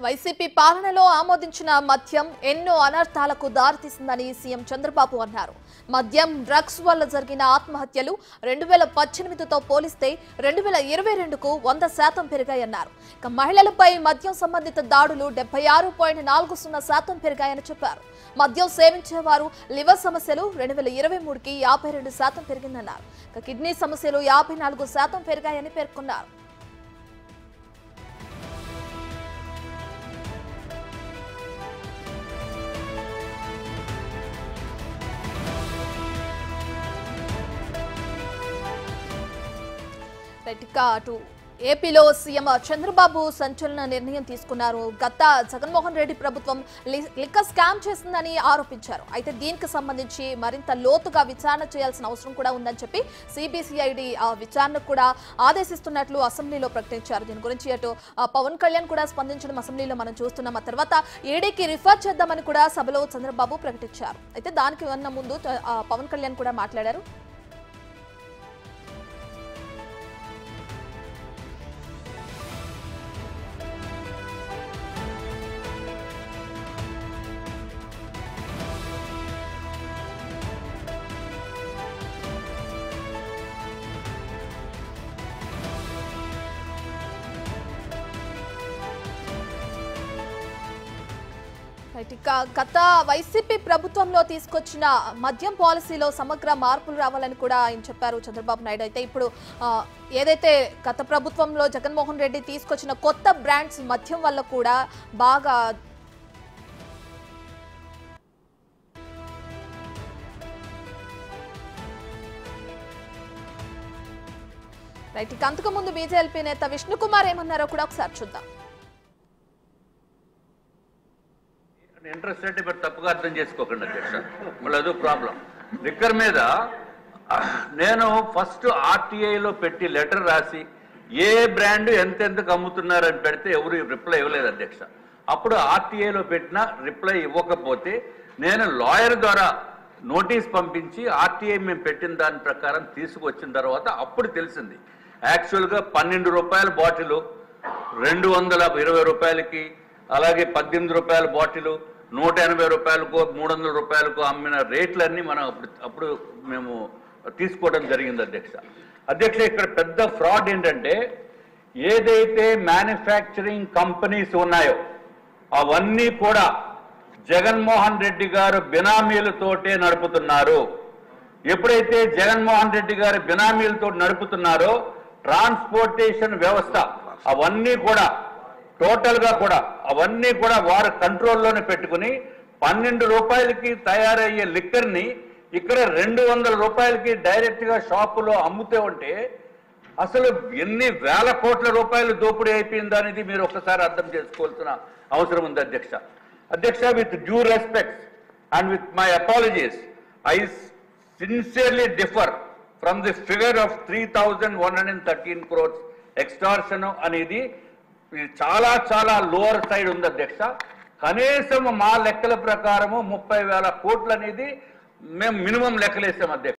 YCP పాలనలో ఆమోదించిన మద్యం ఎన్నో అనర్థాలకు దారితీసిందని సీఎం చంద్రబాబు అన్నారు మద్యం డ్రగ్స్ వల్ల జరిగిన ఆత్మహత్యలు రెండు వేల పద్దెనిమిదితో పోలిస్తే రెండు వేల ఇరవై రెండుకు వంద శాతం పెరిగాయన్నారు ఇక మహిళలపై మద్యం సంబంధిత దాడులు డెబ్బై ఆరు పాయింట్ నాలుగు సున్నా శాతం పెరిగాయని చెప్పారు మద్యం సేవించేవారు లివర్ సమస్యలు రెండు వేల ఇరవై మూడుకి యాభై రెండు శాతం పెరిగిందన్నారు ఇక కిడ్నీ సమస్యలు యాభై నాలుగు శాతం పెరిగాయని పేర్కొన్నారు రైట్ ఇక అటు ఏపీలో సీఎం చంద్రబాబు సంచలన నిర్ణయం తీసుకున్నారు గత జగన్మోహన్ రెడ్డి ప్రభుత్వం లి- లిక్కర్ స్కామ్ చేసిందని ఆరోపించారు అయితే దీనికి సంబంధించి మరింత లోతుగా విచారణ చేయాల్సిన అవసరం కూడా ఉందని చెప్పి సిబిసిఐడి విచారణకు కూడా ఆదేశిస్తున్నట్లు అసెంబ్లీలో ప్రకటించారు దీని గురించి అటు ఆ, పవన్ కళ్యాణ్ కూడా స్పందించడం అసెంబ్లీలో మనం చూస్తున్నాం ఆ తర్వాత ఏడీకి రిఫర్ చేద్దామని కూడా సభలో చంద్రబాబు ప్రకటించారు అయితే దానికి ఉన్న ముందు ఆ, పవన్ కళ్యాణ్ కూడా మాట్లాడారు రైట్ ఇక గత వైసీపీ ప్రభుత్వంలో తీసుకొచ్చిన మద్యం పాలసీలో సమగ్ర మార్పులు రావాలని కూడా ఆయన చెప్పారు చంద్రబాబు నాయుడు అయితే ఇప్పుడు ఆ, ఏదైతే గత ప్రభుత్వంలో జగన్మోహన్ రెడ్డి తీసుకొచ్చిన కొత్త బ్రాండ్స్ మద్యం వల్ల కూడా బాగా రైట్ ఇక అంతకుముందు బీజేపీ నేత విష్ణుకుమార్ ఏమన్నారో కూడా ఒకసారి చూద్దాం ఇంట్రెస్ట్ అంటే మీరు తప్పుగా అర్థం చేసుకోకండి అధ్యక్ష మళ్ళీ అదో ప్రాబ్లం లిక్కర్ మీద నేను ఫస్ట్ ఆర్టీఐలో పెట్టి లెటర్ రాసి ఏ బ్రాండ్ ఎంతెంతకు అమ్ముతున్నారని పెడితే ఎవరు రిప్లై ఇవ్వలేదు అధ్యక్ష అప్పుడు ఆర్టీఐలో పెట్టిన రిప్లై ఇవ్వకపోతే నేను లాయర్ ద్వారా నోటీస్ పంపించి ఆర్టీఐ మేము పెట్టిన దాని ప్రకారం తీసుకొచ్చిన తర్వాత అప్పుడు తెలిసింది యాక్చువల్గా పన్నెండు రూపాయల బాటిల్ రెండు వందల ఇరవై రూపాయలకి అలాగే పద్దెనిమిది రూపాయల బాటిల్ నూట ఎనభై రూపాయలకు మూడు వందల రూపాయలకు అమ్మిన రేట్లన్నీ మనం అప్పుడు అప్పుడు మేము తీసుకోవడం జరిగింది అధ్యక్ష అధ్యక్ష ఇక్కడ పెద్ద ఫ్రాడ్ ఏంటంటే ఏదైతే మ్యానుఫ్యాక్చరింగ్ కంపెనీస్ ఉన్నాయో అవన్నీ కూడా జగన్మోహన్ రెడ్డి గారు బినామీలతోటే నడుపుతున్నారు ఎప్పుడైతే జగన్మోహన్ రెడ్డి గారు బినామీలతో నడుపుతున్నారో ట్రాన్స్పోర్టేషన్ వ్యవస్థ అవన్నీ కూడా టోటల్ గా కూడా అవన్నీ కూడా వారు కంట్రోల్లోనే పెట్టుకుని పన్నెండు రూపాయలకి తయారయ్యే లిక్కర్ ని ఇక్కడ రెండు వందల రూపాయలకి డైరెక్ట్ గా షాపులో అమ్ముతే ఉంటే అసలు ఎన్ని వేల కోట్ల రూపాయలు దోపిడీ అయిపోయింది అనేది మీరు ఒక్కసారి అర్థం చేసుకోవాల్సిన అవసరం ఉంది అధ్యక్ష అధ్యక్ష with due respects and with my apologies I sincerely differ from the figure of three thousand one hundred thirteen crores extortion అనేది ఇది చాలా చాలా లోవర్ సైడ్ ఉంది అధ్యక్ష కనీసం మా లెక్కల ప్రకారము ముప్పై వేల కోట్లు అనేది మేము మినిమం లెక్కలేసాం అధ్యక్ష